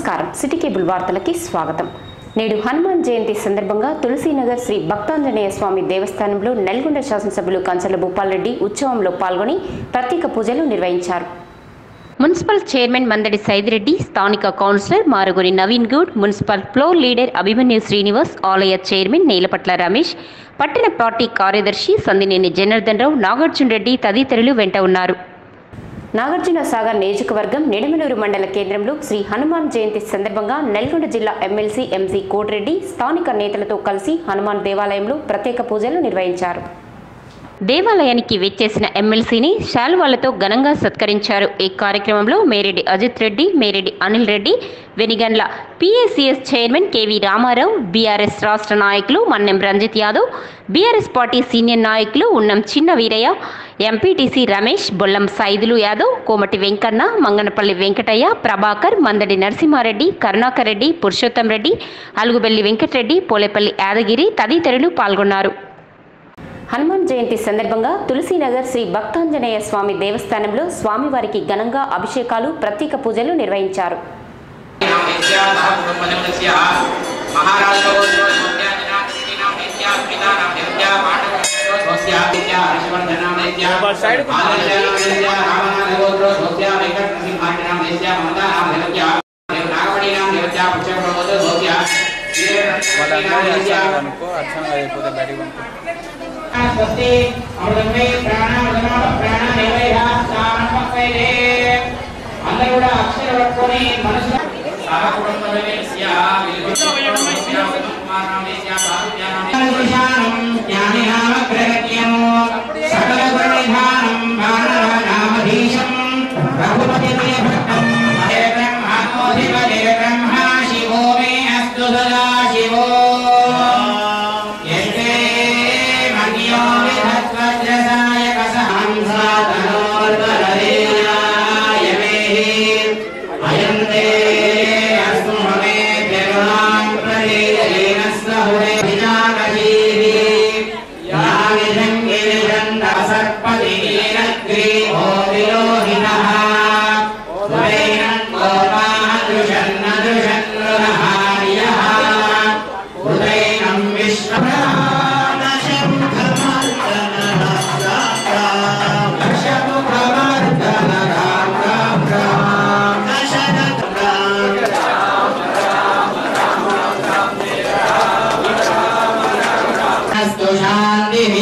నమస్కారం city cable వార్తలకి స్వాగతం నేడు హనుమాన్ జయంతి సందర్భంగా తులసీనగర్ శ్రీ భక్తాంజనేయ స్వామి దేవస్థానంలో నల్గొండ శాసనసభ్యులు కంచల భూపాల్రెడ్డి ఉత్సవంలో పాల్గొని ప్రత్యేక పూజలు నిర్వహించారు మున్సిపల్ చైర్మన్ మందడి సైదిరెడ్డి స్థానిక councillor Maruguri Naveen Goud municipal floor leader Abhimanyu Srinivas ఆలయ చైర్మన్ నేలపట్ల రమేష్ పట్టణ పార్టీ కార్యదర్శి సందినేని జనార్దన్ రావు నాగార్జున రెడ్డి తదితరులు వెంట ఉన్నారు నాగార్జున సాగర్ నియోజకవర్గం నిడమనూరు మండల కేంద్రంలో శ్రీ హనుమాన్ జయంతి సందర్భంగా నల్గొండ జిల్లా ఎమ్మెల్సీ ఎంసీ కోటిరెడ్డి స్థానిక నేతలతో కలిసి హనుమాన్ దేవాలయంలో ప్రత్యేక పూజలు నిర్వహించారు దేవాలయానికి వెచ్చేసిన ఎమ్మెల్సీని శాలువాలతో ఘనంగా సత్కరించారు ఈ కార్యక్రమంలో Mereddy Ajith Reddy Mereddy Anil Reddy Venigandla PSCS chairman KV Ramarao BRS రాష్ట్ర నాయకులు Mannem Ranjith Yadav BRS party senior నాయకులు ఉన్నం చిన్న వీరయ్య ఎంపీటీసీ రమేష్ బొల్లం సైదులు యాదవ్ కోమటి వెంకన్న మంగనపల్లి వెంకటయ్య ప్రభాకర్ మందడి నరసింహారెడ్డి కరుణాకర్ రెడ్డి పురుషోత్తం రెడ్డి అలుగుబెల్లి వెంకటరెడ్డి పోలేపల్లి యాదగిరి తదితరులు పాల్గొన్నారు హనుమాన్ జయంతి సందర్భంగా తులసీనగర్ శ్రీ భక్తాంజనేయ స్వామి దేవస్థానంలో స్వామివారికి ఘనంగా అభిషేకాలు ప్రత్యేక పూజలు నిర్వహించారు వాళ్ళందరూ చేస్తారు అనుకో అర్చన అయిపోతే బయటికి పంపిస్తారు స్వస్తి అమృతమే ప్రాణామృతమా ప్రాణమేవైహ స్థానమపైదే అందరూ కూడా అక్షర పట్టుకొని మనసులో జ్ఞానినామగ్రగణ్యం సకల గుణనిధానం మానవనామధీశం రఘుపతి భక్తం హరే బ్రహ్మాధిపతి బ్రహ్మా శివో మే అస్తు సదా శివో యస్తే మన్యో విధత్వజ్రసాయక సహంసాతనోర్వరదేయాయ మేహి అయం తే అస్తు మమే జగనాం ప్రదేయేన సహురే విజాగజీవి యావిధంగిరిజండ సర్పదిగేన గ్రీవో విలోహినః ఉదయన్ గోపాః దృశన్న దృశన్నృహార్యః ఉదయనం విశ్వప్రాణశం లక్షముఖమర్దన రామ రామ రామ దశరథ రామ अस्तु शान्तिः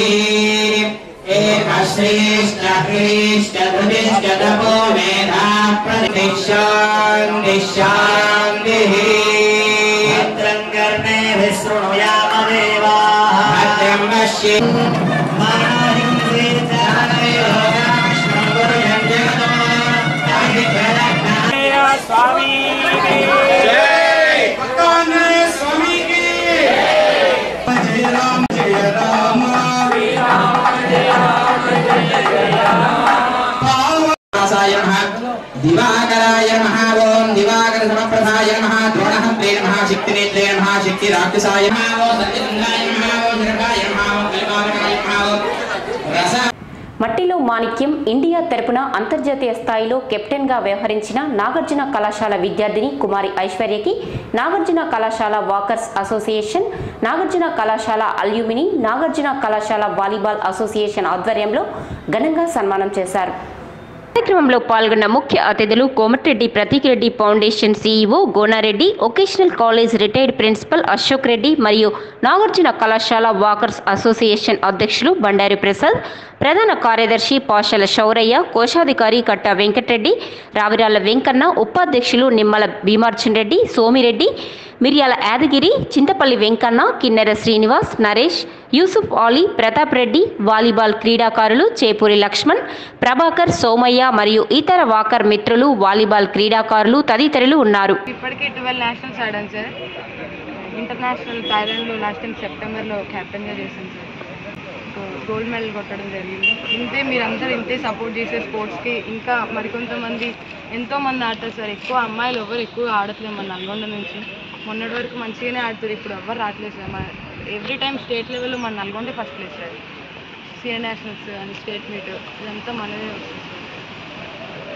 एकश्रेष्ठ ह्रीश्च धृतिश्च तपो मेधा प्रतिशान्तिः शान्तिः भद्रं कर्णेभिः शृणुयामदेवाः भद्रं पश्ये స్వామి స్వామి జయ రామ జయ రామ పావనాసాయ నమః దివాకరాయ నమః ఓం దివాకర సమప్రభాయ నమః ద్రోణహంత్రే నమః శక్తినేత్రే నమః శక్తి రాక్షసాయ నమః ఓం సత్యసంధాయ నమః ఓం నిరకాయ నమః ఓం కల్పాకరాయ నమః ఓం రస మట్టిలో మాణిక్యం ఇండియా తరపున అంతర్జాతీయ స్థాయిలో కెప్టెన్గా వ్యవహరించిన నాగార్జున కళాశాల విద్యార్థిని కుమారి ఐశ్వర్యకి నాగార్జున కళాశాల వాకర్స్ అసోసియేషన్ నాగార్జున కళాశాల అల్యూమిని నాగార్జున కళాశాల వాలీబాల్ అసోసియేషన్ ఆధ్వర్యంలో ఘనంగా సన్మానం చేశారు కార్యక్రమంలో పాల్గొన్న ముఖ్య అతిథులు Komatireddy Prateek Reddy foundation CEO Gonareddy vocational college retired principal Ashok Reddy మరియు నాగార్జున కళాశాల వాకర్స్ అసోసియేషన్ అధ్యక్షులు బండారి ప్రసాద్ ప్రధాన కార్యదర్శి పాషల శౌరయ్య కోశాధికారి కట్ట వెంకటరెడ్డి రావిరాల వెంకన్న ఉపాధ్యక్షులు నిమ్మల భీమార్జున్ రెడ్డి సోమిరెడ్డి మిర్యాల యాదగిరి చింతపల్లి వెంకన్న కిన్నెర శ్రీనివాస్ నరేష్ యూసుఫ్ ఆలీ ప్రతాప్ రెడ్డి వాలీబాల్ క్రీడాకారులు చేపూరి లక్ష్మణ్ ప్రభాకర్ సోమయ్య మరియు ఇతర వాకర్ మిత్రులు వాలీబాల్ క్రీడాకారులు తదితరులు ఉన్నారు ఇప్పటికే ట్వెల్వ్ నేషనల్స్ ఆడాను సార్ ఇంటర్నేషనల్ థాయిలాండ్లో లాస్ట్ టైం సెప్టెంబర్లో క్యాప్టెన్గా చేశాను సార్ గోల్డ్ మెడల్ కొట్టడం జరిగింది ఇంతే మీరందరూ ఇంతే సపోర్ట్ చేసే స్పోర్ట్స్కి ఇంకా మరికొంతమంది ఎంతో మంది ఆడతారు సార్ ఎక్కువ అమ్మాయిలు ఎవరు ఎక్కువ ఆడట్లేదు మన నల్గొండ నుంచి మొన్నటి వరకు మంచిగానే ఆడుతారు ఇప్పుడు ఎవరు రావట్లేదు సార్ మన ఎవ్రీ టైం స్టేట్ లెవెల్లో మన నల్గొండే first place sir senior nationals అని స్టేట్ మీట్ ఇదంతా మనదే వస్తుంది సార్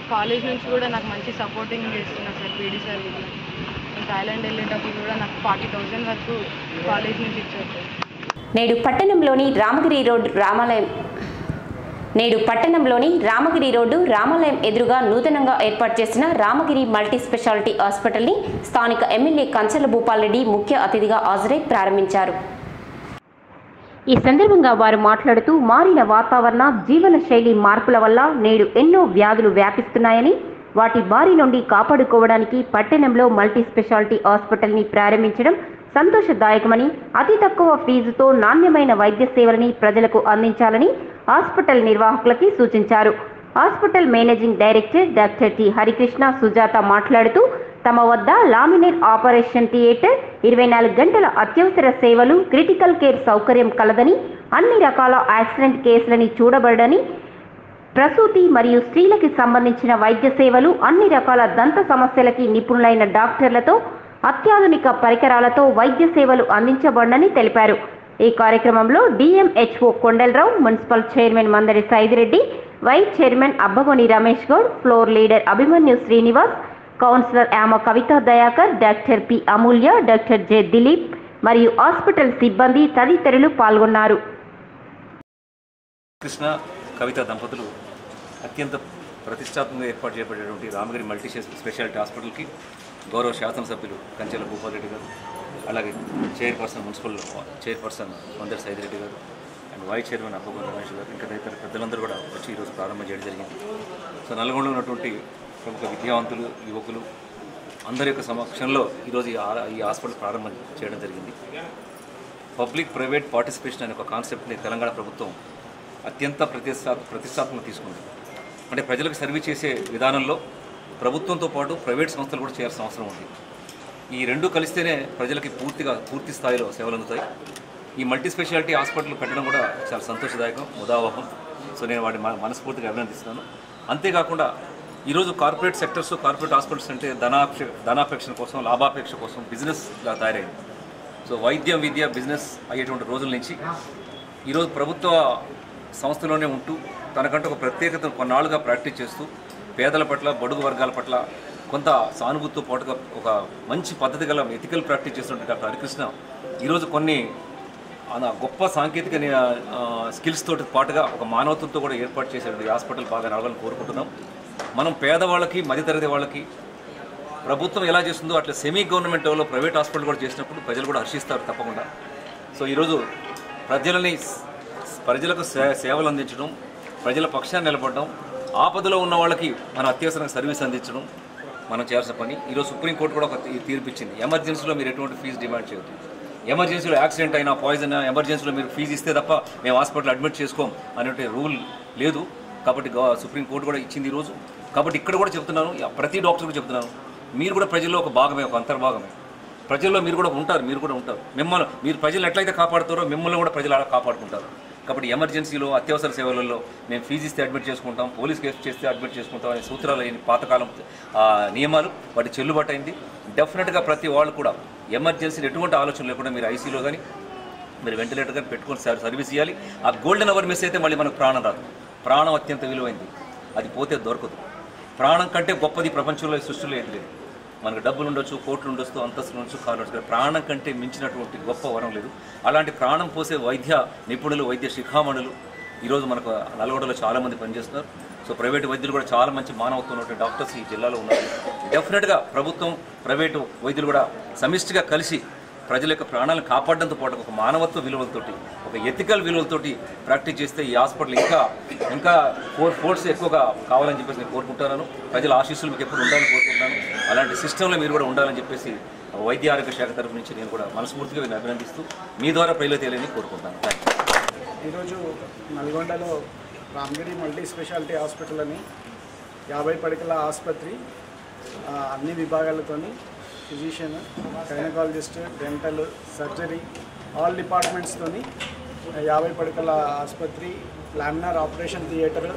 కాలేజ్ నుంచి కూడా నాకు మంచి సపోర్టింగ్ చేస్తున్నారు సార్ పీడీ సార్ కూడా నేను థాయిలాండ్ వెళ్ళేటప్పుడు కూడా నాకు ఫార్టీ థౌజండ్ వరకు కాలేజ్ నుంచి ఇచ్చారు సార్ నేడు పట్టణంలోని రామగిరి రోడ్ రామాలయం నేడు పట్టణంలోని రామగిరి రోడ్డు రామాలయం ఎదురుగా నూతనంగా ఏర్పాటు చేసిన రామగిరి మల్టీ స్పెషాలిటీ హాస్పిటల్ని స్థానిక ఎమ్మెల్యే కంచల భూపాల్రెడ్డి ముఖ్య అతిథిగా హాజరై ప్రారంభించారు ఈ సందర్భంగా వారు మాట్లాడుతూ మారిన వాతావరణ జీవన శైలి మార్పుల వల్ల నేడు ఎన్నో వ్యాధులు వ్యాపిస్తున్నాయని వాటి బారి నుండి కాపాడుకోవడానికి పట్టణంలో మల్టీ స్పెషాలిటీ హాస్పిటల్ని ప్రారంభించడం సంతోషదాయకమని అతి తక్కువ ఫీజుతో నాణ్యమైన వైద్య సేవలని ప్రజలకు అందించాలని హాస్పిటల్ నిర్వాహకులకి సూచించారు hospital managing director doctor T Harikrishna Sujatha మాట్లాడుతూ తమ వద్ద లామినేర్ ఆపరేషన్ థియేటర్ ఇరవై నాలుగు గంటల అత్యవసర సేవలు క్రిటికల్ కేర్ సౌకర్యం కలదని అన్ని రకాల యాక్సిడెంట్ కేసులని చూడబడని ప్రసూతి మరియు స్త్రీలకి సంబంధించిన వైద్య సేవలు అన్ని రకాల దంత సమస్యలకి నిపుణులైన డాక్టర్లతో అత్యాధునిక పరికరాలతో వైద్య సేవలు అందించబడని తెలిపారు ఈ కార్యక్రమంలో DMHO Kondalarao municipal chairman Mandari Saidireddy vice chairman Abbagoni Ramesh Goud floor leader Abhimanyu Srinivas councillor Yama Kavitha Dayakar doctor P Amulya doctor J Dilip మరియు హాస్పిటల్ సిబ్బంది తదితరులు పాల్గొన్నారు కృష్ణ కవిత దంపతులు అత్యంత ప్రతిష్టాత్మకంగా ఏర్పాటు చేయబడేటువంటి రామగిరి మల్టీ స్పెషాలిటీ హాస్పిటల్కి గౌరవ శాసనసభ్యులు కంచెల భూపాలరెడ్డి గారు అలాగే chairperson municipal chairperson Mandari Saidireddy గారు and vice chairman Abbagon Ramesh గారు ఇంకా తదితర పెద్దలందరూ కూడా వచ్చి ఈరోజు ప్రారంభం చేయడం జరిగింది సో నల్గొండలో ఉన్నటువంటి ప్రముఖ విద్యావంతులు యువకులు అందరి యొక్క సమక్షంలో ఈరోజు ఈ ఆ- ఈ హాస్పిటల్ ప్రారంభం చేయడం జరిగింది పబ్లిక్ ప్రైవేట్ పార్టిసిపేషన్ అనే ఒక కాన్సెప్ట్ని తెలంగాణ ప్రభుత్వం అత్యంత ప్రతిష్టా ప్రతిష్టాత్మకంగా తీసుకుంది అంటే ప్రజలకు సర్వీస్ చేసే విధానంలో ప్రభుత్వంతో పాటు ప్రైవేట్ సంస్థలు కూడా చేయాల్సిన అవసరం ఉంది ఈ రెండు కలిస్తేనే ప్రజలకి పూర్తిగా పూర్తి స్థాయిలో సేవలు అందుతాయి ఈ మల్టీ స్పెషాలిటీ హాస్పిటల్ పెట్టడం కూడా చాలా సంతోషదాయకం ముదావహం సో నేను వాటిని మ- మనస్ఫూర్తిగా అభినందిస్తున్నాను అంతేకాకుండా ఈరోజు కార్పొరేట్ సెక్టర్స్ కార్పొరేట్ హాస్పిటల్స్ అంటే ధనాపేక్ష ధనాపేక్ష కోసం లాభాపేక్ష కోసం బిజినెస్గా తయారైంది సో వైద్యం విద్య బిజినెస్ అయ్యేటువంటి రోజుల నుంచి ఈరోజు ప్రభుత్వ సంస్థలోనే ఉంటూ తనకంటూ ఒక ప్రత్యేకతను కొన్నాళ్ళుగా ప్రాక్టీస్ చేస్తూ పేదల పట్ల బడుగు వర్గాల పట్ల కొంత సానుభూతితో పాటుగా ఒక మంచి పద్ధతి గల ఎథికల్ ప్రాక్టీస్ చేస్తున్న డాక్టర్ హరికృష్ణ ఈరోజు కొన్ని అలా గొప్ప సాంకేతిక ని- ఆ, స్కిల్స్ తోటి పాటుగా ఒక మానవత్వంతో కూడా ఏర్పాటు చేసే ఈ హాస్పిటల్ బాగా నడవాలని కోరుకుంటున్నాం మనం పేదవాళ్ళకి మధ్యతరగతి వాళ్ళకి ప్రభుత్వం ఎలా చేస్తుందో అట్లా సెమీ గవర్నమెంట్ లెవెల్లో ప్రైవేట్ హాస్పిటల్ కూడా చేసినప్పుడు ప్రజలు కూడా హర్షిస్తారు తప్పకుండా సో ఈరోజు ప్రజలని ప్రజలకు సే సేవలు అందించడం ప్రజల పక్షాన్ని నిలబడడం ఆపదలో ఉన్న వాళ్ళకి మన అత్యవసరంగా సర్వీస్ అందించడం మనం చేయాల్సిన పని ఈరోజు సుప్రీంకోర్టు కూడా ఒక తీ- తీర్పు ఇచ్చింది ఎమర్జెన్సీలో మీరు ఎటువంటి ఫీజు డిమాండ్ చేయొద్దు ఎమర్జెన్సీలో యాక్సిడెంట్ అయినా పాయిజన్ అయినా ఎమర్జెన్సీలో మీరు ఫీజు ఇస్తే తప్ప మేము హాస్పిటల్ అడ్మిట్ చేసుకోం అనే రూల్ లేదు కాబట్టి గవ- సుప్రీంకోర్టు కూడా ఇచ్చింది ఈరోజు కాబట్టి ఇక్కడ కూడా చెప్తున్నాను యా- ప్రతి డాక్టర్ కూడా చెప్తున్నాను మీరు కూడా ప్రజల్లో ఒక భాగమే ఒక అంతర్భాగమే ప్రజల్లో మీరు కూడా ఉంటారు మీరు కూడా ఉంటారు మిమ్మల్ని మీరు ప్రజలు ఎట్లయితే కాపాడుతారో మిమ్మల్ని కూడా ప్రజలు అలా కాపాడుకుంటారు కాబట్టి ఎమర్జెన్సీలో అత్యవసర సేవలలో మేము ఫీజు ఇస్తే అడ్మిట్ చేసుకుంటాం పోలీస్ కేసు చేస్తే అడ్మిట్ చేసుకుంటాం అనే సూత్రాలు అయిన పాతకాలం ఆ, నియమాలు వాటి చెల్లుబాటు అయింది డెఫినెట్గా ప్రతి వాళ్ళు కూడా ఎమర్జెన్సీలు ఎటువంటి ఆలోచన లేకుండా మీరు ఐసీలో కానీ మీరు వెంటిలేటర్ కానీ పెట్టుకొని సర్- సర్వీస్ ఇవ్వాలి ఆ గోల్డెన్ అవర్ మిస్ అయితే మళ్ళీ మనకు ప్రాణం రాదు ప్రాణం అత్యంత విలువైంది అది పోతే దొరకదు ప్రాణం కంటే గొప్పది ఈ ప్రపంచంలో ఈ సృష్టిలో ఏది లేదు మనకు డబ్బులు ఉండొచ్చు కోట్లు ఉండొచ్చు అంతస్తులు ఉండొచ్చు కాలు ఉండొచ్చు కానీ ప్రాణం కంటే మించినటువంటి గొప్ప వరం లేదు అలాంటి ప్రాణం పోసే వైద్య నిపుణులు వైద్య శిఖామణులు ఈరోజు మనకు నల్గొండలో చాలామంది పనిచేస్తున్నారు సో ప్రైవేటు వైద్యులు కూడా చాలా మంచి మానవత్వం ఉన్నటువంటి డాక్టర్స్ ఈ జిల్లాలో ఉన్నారు డెఫినెట్గా ప్రభుత్వం ప్రైవేటు వైద్యులు కూడా సమిష్టిగా కలిసి ప్రజల యొక్క ప్రాణాలను కాపాడడంతో పాటు ఒక మానవత్వ విలువలతోటి ఒక ఎథికల్ విలువలతోటి ప్రాక్టీస్ చేస్తే ఈ హాస్పిటల్ ఇంకా ఇంకా ఫోర్ ఫోర్స్ ఎక్కువగా కావాలని చెప్పేసి నేను కోరుకుంటున్నాను ప్రజల ఆశీస్సులు మీకు ఎప్పుడు ఉండాలని కోరుకుంటున్నాను అలాంటి సిస్టంలో మీరు కూడా ఉండాలని చెప్పేసి వైద్య ఆరోగ్య శాఖ తరఫు నుంచి నేను కూడా మనస్ఫూర్తిగా వీరిని అభినందిస్తూ మీ ద్వారా ప్రజలు తెలియని కోరుకుంటున్నాను థ్యాంక్ యూ ఈరోజు నల్గొండలో రామగిరి మల్టీ స్పెషాలిటీ హాస్పిటల్ అని యాభై పడకల ఆసుపత్రి ఆ, అన్ని విభాగాలతోని physician gynaecologist dental surgery all డిపార్ట్మెంట్స్తోని యాభై పడకల ఆసుపత్రి laminar operation theatre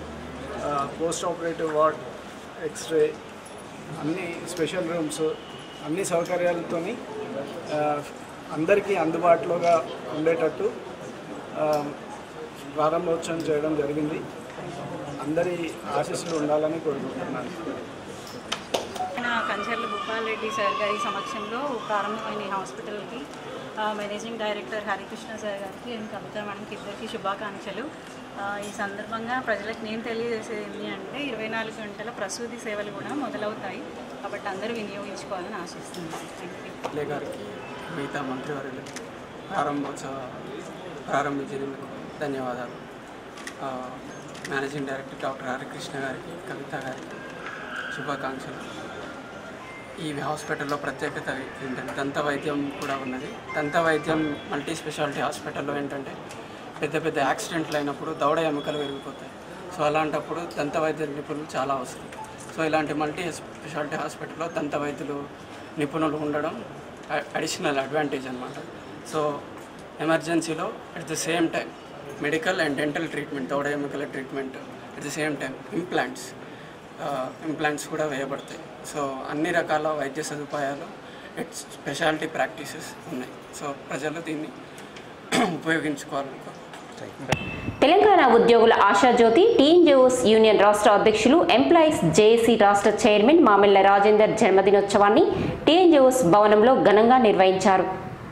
post operative ward X-ray అన్ని స్పెషల్ రూమ్స్ అన్ని సౌకర్యాలతోని ఆ, అందరికీ అందుబాటులోగా ఉండేటట్టు ఆ, ప్రారంభోత్సవం చేయడం జరిగింది అందరి ఆశీస్సులు ఉండాలని కోరుకుంటున్నాను మన కంచర్ల భూపాల్ రెడ్డి సార్ గారి సమక్షంలో ప్రారంభమైన ఈ హాస్పిటల్కి ఆ, మేనేజింగ్ డైరెక్టర్ హరికృష్ణ సార్ గారికి అండ్ కవిత మేడంకి ఇద్దరికి శుభాకాంక్షలు ఆ, ఈ సందర్భంగా ప్రజలకు నేను తెలియజేసేది ఏంటి అంటే ఇరవై నాలుగు గంటల ప్రసూతి సేవలు కూడా మొదలవుతాయి కాబట్టి అందరూ వినియోగించుకోవాలని ఆశిస్తున్నాను థ్యాంక్ యూ ఎమ్మెల్యే గారికి మిగతా మంత్రివర్యులు ప్రారంభోత్సవ ప్రారంభించినందుకు ధన్యవాదాలు ఆ, మేనేజింగ్ డైరెక్టర్ డాక్టర్ హరికృష్ణ గారికి కవిత గారికి శుభాకాంక్షలు ఈ హాస్పిటల్లో ప్రత్యేకత ఏంటంటే దంత వైద్యం కూడా ఉన్నది దంత వైద్యం మల్టీ స్పెషాలిటీ హాస్పిటల్లో ఏంటంటే పెద్ద పెద్ద యాక్సిడెంట్లు అయినప్పుడు దవడ ఎముకలు విరిగిపోతాయి సో అలాంటప్పుడు దంత వైద్య నిపుణులు చాలా అవసరం సో ఇలాంటి మల్టీ స్పెషాలిటీ హాస్పిటల్లో దంత వైద్యులు నిపుణులు ఉండడం అడిషనల్ అడ్వాంటేజ్ అనమాట సో ఎమర్జెన్సీలో at the same time medical and dental treatment దవడ ఎముకల treatment at the same time implants implants కూడా వేయబడతాయి సో అన్ని రకాల వైద్య సదుపాయాలు ఇట్స్ స్పెషాలిటీ ప్రాక్టీసెస్ ఉన్నాయి సో ప్రజలు దీన్ని ఉపయోగించుకోవాలనుకో తెలంగాణ ఉద్యోగుల ఆశాజ్యోతి టీఎన్జిఓస్ యూనియన్ రాష్ట్ర అధ్యక్షులు ఎంప్లాయీస్ జేఏసీ రాష్ట్ర చైర్మన్ మామిళ్ల రాజేందర్ జన్మదినోత్సవాన్ని టీఎన్జిఓస్ భవనంలో ఘనంగా నిర్వహించారు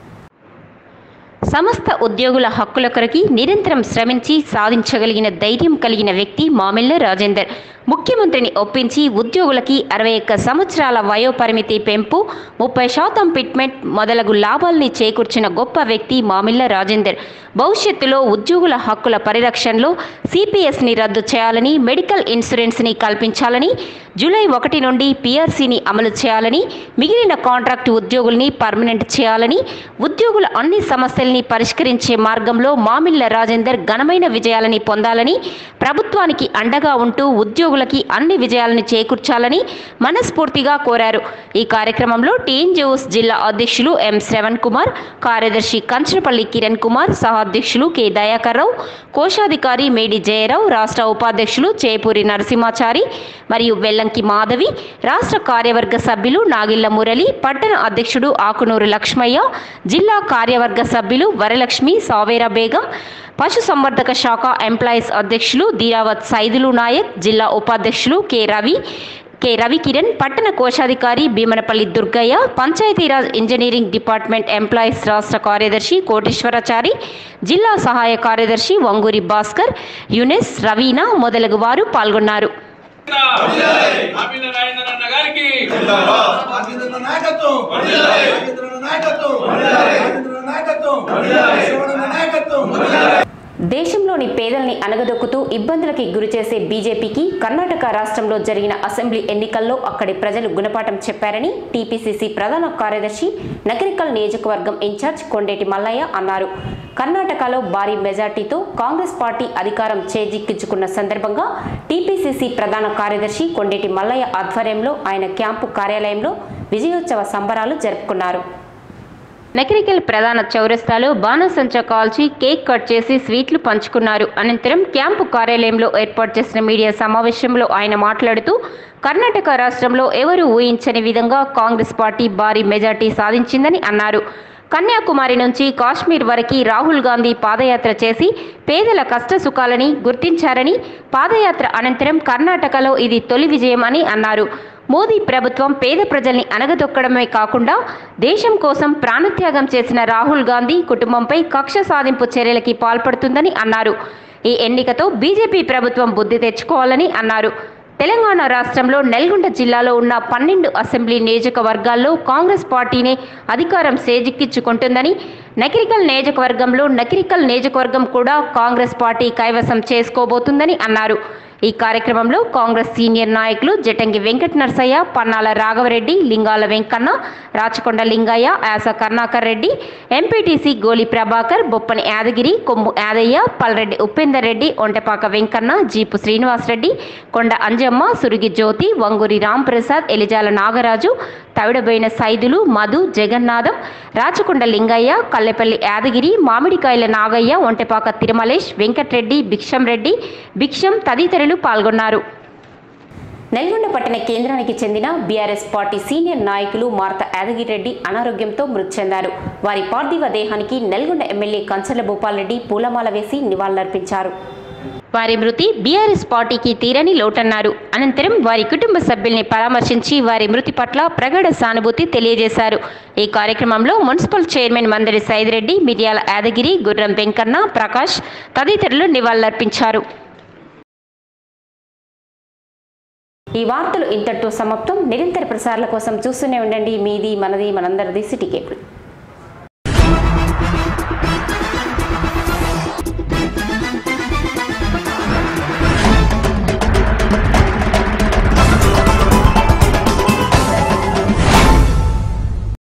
సమస్త ఉద్యోగుల హక్కుల కొరకి నిరంతరం శ్రమించి సాధించగలిగిన ధైర్యం కలిగిన వ్యక్తి మామిళ్ల రాజేందర్ ముఖ్యమంత్రిని ఒప్పించి ఉద్యోగులకి అరవై ఒక్క సంవత్సరాల వయోపరిమితి పెంపు ముప్పై శాతం పిట్మెంట్ మొదలగు లాభాల్ని చేకూర్చిన గొప్ప వ్యక్తి మామిళ్ల రాజేందర్ భవిష్యత్తులో ఉద్యోగుల హక్కుల పరిరక్షణలో సిపిఎస్ని రద్దు చేయాలని మెడికల్ ఇన్సూరెన్స్ని కల్పించాలని జూలై ఒకటి నుండి పిఆర్సీని అమలు చేయాలని మిగిలిన కాంట్రాక్ట్ ఉద్యోగుల్ని పర్మనెంట్ చేయాలని ఉద్యోగుల అన్ని సమస్యల్ని పరిష్కరించే మార్గంలో మామిళ్ల రాజేందర్ ఘనమైన విజయాలని పొందాలని ప్రభుత్వానికి అండగా ఉంటూ ఉద్యోగులకి అన్ని విజయాలను చేకూర్చాలని మనస్ఫూర్తిగా కోరారు ఈ కార్యక్రమంలో టీఎన్జిఓస్ జిల్లా అధ్యక్షులు ఎం శ్రవణ్ కుమార్ కార్యదర్శి కంచరపల్లి కిరణ్ కుమార్ సహాధ్యక్షులు కె దయాకర్ రావు కోశాధికారి మేడి జయరావు రాష్ట్ర ఉపాధ్యక్షులు చేపూరి నరసింహాచారి మరియు వెల్లంకి మాధవి రాష్ట్ర కార్యవర్గ సభ్యులు నాగిళ్ల మురళి పట్టణ అధ్యక్షుడు ఆకునూరు లక్ష్మయ్య జిల్లా కార్యవర్గ సభ్యులు వరలక్ష్మి సావేరా బేగం పశుసంవర్ధక శాఖ ఎంప్లాయీస్ అధ్యక్షులు దీరావత్ సైదులు నాయక్ జిల్లా ఉపాధ్యక్షులు కె రవి కె రవికిరణ్ పట్టణ కోశాధికారి Bhimanapalli Durgaiah Panchayati Raj engineering department employees రాష్ట్ర కార్యదర్శి కోటేశ్వరాచారి జిల్లా సహాయ కార్యదర్శి వంగూరి భాస్కర్ యునెస్ రవీనా మొదలగు వారు పాల్గొన్నారు అభిన రాజేంద్ర అన్న గారికి రాజేంద్ర నాయకత్వం రాజేంద్ర నాయకత్వం రాజేంద్ర నాయకత్వం శివన నాయకత్వం దేశంలోని పేదల్ని అణగదొక్కుతూ ఇబ్బందులకి గురిచేసే బీజేపీకి కర్ణాటక రాష్ట్రంలో జరిగిన అసెంబ్లీ ఎన్నికల్లో అక్కడి ప్రజలు గుణపాఠం చెప్పారని టీపీసీసీ ప్రధాన కార్యదర్శి నగరికల్ నియోజకవర్గం ఇన్ఛార్జ్ కొండేటి మల్లయ్య అన్నారు కర్ణాటకలో భారీ మెజార్టీతో కాంగ్రెస్ పార్టీ అధికారం చేజిక్కించుకున్న సందర్భంగా టీపీసీసీ ప్రధాన కార్యదర్శి కొండేటి మల్లయ్య ఆధ్వర్యంలో ఆయన క్యాంపు కార్యాలయంలో విజయోత్సవ సంబరాలు జరుపుకున్నారు నకిరికల్ ప్రధాన చౌరస్తాలో బాణసంచా కాల్చి కేక్ కట్ చేసి స్వీట్లు పంచుకున్నారు అనంతరం క్యాంపు కార్యాలయంలో ఏర్పాటు చేసిన మీడియా సమావేశంలో ఆయన మాట్లాడుతూ కర్ణాటక రాష్ట్రంలో ఎవరూ ఊహించని విధంగా కాంగ్రెస్ పార్టీ భారీ మెజార్టీ సాధించిందని అన్నారు కన్యాకుమారి నుంచి కాశ్మీర్ వరకు రాహుల్ గాంధీ పాదయాత్ర చేసి పేదల కష్ట సుఖాలని గుర్తించారని పాదయాత్ర అనంతరం కర్ణాటకలో ఇది తొలి విజయం అని అన్నారు మోదీ ప్రభుత్వం పేద ప్రజల్ని అనగదొక్కడమే కాకుండా దేశం కోసం ప్రాణత్యాగం చేసిన రాహుల్ గాంధీ కుటుంబంపై కక్ష సాధింపు చర్యలకి పాల్పడుతుందని అన్నారు ఈ ఎన్నికతో బీజేపీ ప్రభుత్వం బుద్ధి తెచ్చుకోవాలని అన్నారు తెలంగాణ రాష్ట్రంలో నల్గొండ జిల్లాలో ఉన్న పన్నెండు అసెంబ్లీ నియోజకవర్గాల్లో కాంగ్రెస్ పార్టీనే అధికారం చేజిక్కించుకుంటుందని నకిరికల్ నియోజకవర్గంలో నకిరికల్ నియోజకవర్గం కూడా కాంగ్రెస్ పార్టీ కైవసం చేసుకోబోతుందని అన్నారు ఈ కార్యక్రమంలో కాంగ్రెస్ సీనియర్ నాయకులు జటంగి వెంకట నరసయ్య పన్నాల రాఘవరెడ్డి లింగాల వెంకన్న రాచకొండ లింగయ్య యాస కర్ణాకర్ రెడ్డి ఎంపీటీసీ గోలి ప్రభాకర్ బొప్పని యాదగిరి కొమ్ము యాదయ్య పల్రెడ్డి ఉపేందర్ రెడ్డి ఒంటెపాక వెంకన్న జీపు శ్రీనివాసరెడ్డి కొండ అంజమ్మ సురిగి జ్యోతి వంగూరి రాంప్రసాద్ ఎలిజాల నాగరాజు తవిడబోయిన సైదులు మధు జగన్నాథం రాచకొండ లింగయ్య కల్లెపల్లి యాదగిరి మామిడికాయల నాగయ్య ఒంటెపాక తిరుమలేష్ వెంకట్రెడ్డి భిక్షం రెడ్డి భిక్షం తదితరులు పాల్గొన్నారు నల్గొండ పట్టణ కేంద్రానికి చెందిన బీఆర్ఎస్ పార్టీ సీనియర్ నాయకులు మార్త యాదగిరెడ్డి అనారోగ్యంతో మృతి చెందారు వారి పార్థివ దేహానికి నల్గొండ ఎమ్మెల్యే కంచర్ల భూపాల్ రెడ్డి పూలమాల వేసి నివాళులర్పించారు వారి మృతి బీఆర్ఎస్ పార్టీకి తీరని లోటన్నారు అనంతరం వారి కుటుంబ సభ్యుల్ని పరామర్శించి వారి మృతి పట్ల ప్రగాఢ సానుభూతి తెలియజేశారు ఈ కార్యక్రమంలో మున్సిపల్ చైర్మన్ మందరి సైదిరెడ్డి మిర్యాల యాదగిరి గుర్రం వెంకన్న ప్రకాష్ తదితరులు నివాళులర్పించారు ఈ వార్తలు ఇంతటితో సమాప్తం నిరంతర ప్రసారాల కోసం చూస్తూనే ఉండండి మీది మనది మనందరిది సిటీ కేబుల్